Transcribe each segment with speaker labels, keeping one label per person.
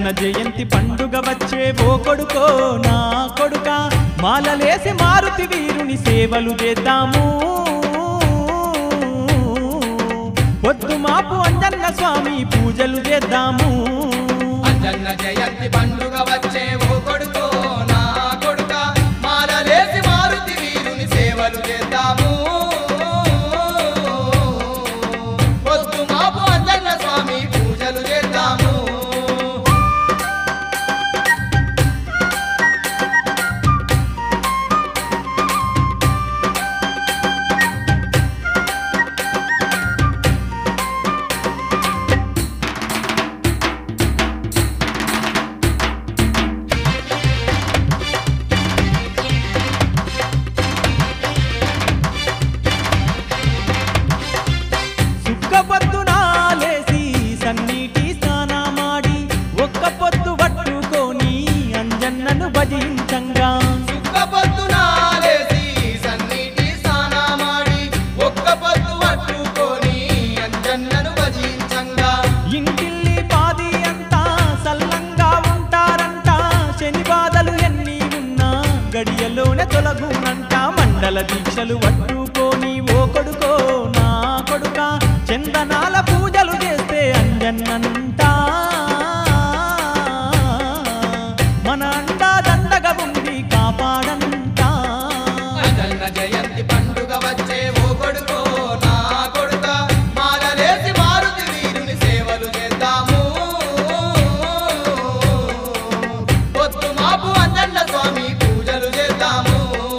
Speaker 1: అంజన్న జయంతి పండుగ వచ్చే ఓ కొడుకో నా కొడుక మాలలేసి మారుతి వీరుని సేవలు చేద్దాము పొద్దు మాపు అంజన్న స్వామి పూజలు చేద్దాము
Speaker 2: అంజన్న జయంతి పండుగ వచ్చే ఓ కొడుకో నా కొడుక మాలలేసి మారుతి వీరుని సేవలు చేద్దాము పొద్దు మాపు అంజన్న స్వామి పూజలు చేద్దాము
Speaker 1: సుక్క పొద్దున లేసి సన్నీటి స్నానమాడి ఒక్క పొద్దు పట్టుకొని అంజన్నను భజించంగా
Speaker 2: సుక్క పొద్దున లేసి సన్నీటి స్నానమాడి ఒక్క పొద్దు పట్టుకొని అంజన్నను భజించంగా
Speaker 1: ఇంటిల్లి పాది అంతా సల్లంగా ఉంటారంట శని బాధలు ఎన్ని ఉన్నా గడియలోనే తొలగునంట మండల దీక్షలు పట్టుకొని ఓ కొడుకో నా కొడుక చందనాల పూజలు చేస్తే అంజన్నంట మన అండా దండగా ఉంది కాపాడంట
Speaker 2: అంజన్న జయంతి పండుగ వచ్చే ఓ కొడుకో నా కొడుక మాలలేసి మారుతి వీరుని సేవలు చేద్దాము పొద్దు మాపు అంజన్న స్వామి పూజలు చేద్దాము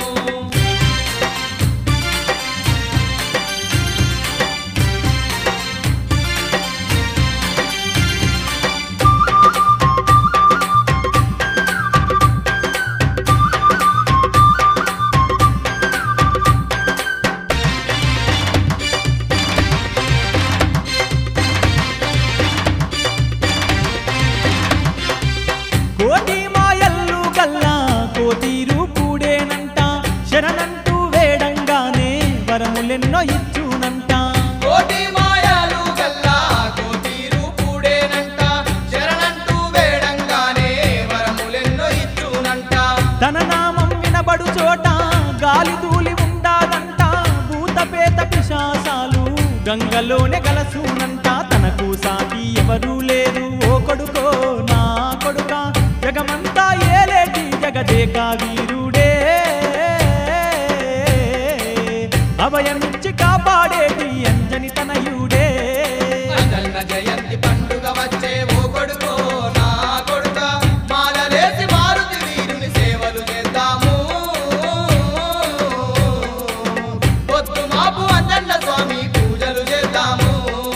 Speaker 1: కోటి మాయల్లు గల్లా కోతీరు పూడేనంట శరణంటూ వేడంగానే వరములెన్నో ఇచ్చునంట
Speaker 2: కోటి మాయాలు గల్లా కోతీరు పూడేనంట శరణంటూ వేడంగానే వరములెన్నో ఇచ్చునంట
Speaker 1: తన నామం వినబడు చోట గాలి ధూళి ఉండాదంట భూతపేత పిశాసాలు గంగలోనే కలసునంట తనకు సాటి ఎవరూ లేరు ఓ కొడుకో నా కొడుక జగమంతా ఏలేటి జగదేక వీరుడే అభయమిచ్చి కాపాడేటి అంజని తనయుడే
Speaker 2: అంజన్న జయంతి పండుగ వచ్చే ఓ కొడుకో నా కొడుక మాలలేసి మారుతి వీరుని సేవలు చేద్దాము పొద్దు మాపు అంజన్న స్వామి పూజలు చేద్దాము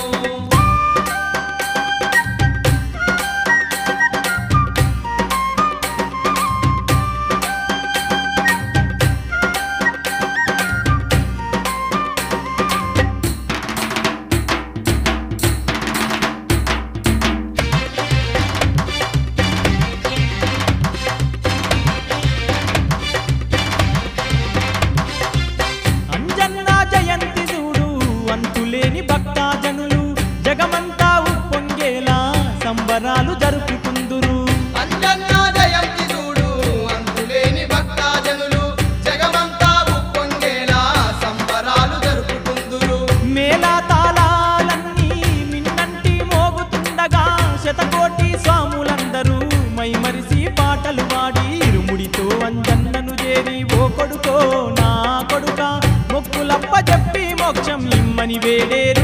Speaker 1: అంజన్న జయంతి చూడు అంతులేని భక్తజనులు జగమంతా ఉప్పొంగేలా సంబరాలు జరుపుకుందురు
Speaker 2: అంజన్న జయంతి చూడు అంతులేని భక్తజనులు జగమంతా ఉప్పొంగేలా సంబరాలు జరుపుకుందురు
Speaker 1: మేళా తాళాలన్నీ మిన్నంటి మోగుతుండగా శతకోటి స్వాములందరూ మైమరిసి పాటలు పాడి ఇరుముడితో అంజన్నను చేరి ఓ కొడుకో నా కొడుక మొక్కులప్ప చెప్పి మోక్షం ఇమ్మని వేడేరు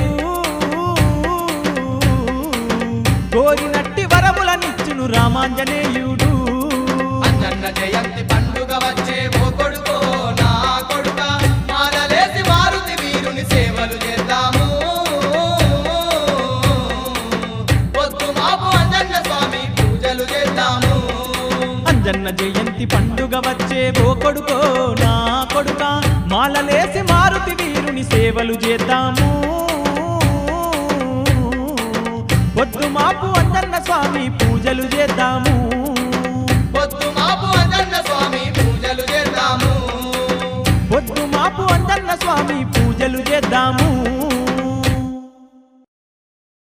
Speaker 1: కోరినట్టి వరములనిచ్చును రామాంజనేయుడు
Speaker 2: అంజన్న జయంతి పండుగ వచ్చే ఓ కొడుకో నా కొడుక మాలలేసి మారుతి వీరుని సేవలు చేద్దాము పొద్దు మాపు అంజన్న స్వామి పూజలు చేద్దాము
Speaker 1: అంజన్న జయంతి పండుగ వచ్చే ఓ కొడుకో నా కొడుక మాలలేసి మారుతి వీరుని సేవలు చేద్దాము పొద్దు మాపు అంజన్న స్వామి పూజలు చేద్దాము
Speaker 2: పొద్దు మాపు అంజన్న స్వామి పూజలు చేద్దాము
Speaker 1: పొద్దు మాపు అంజన్న స్వామి పూజలు చేద్దాము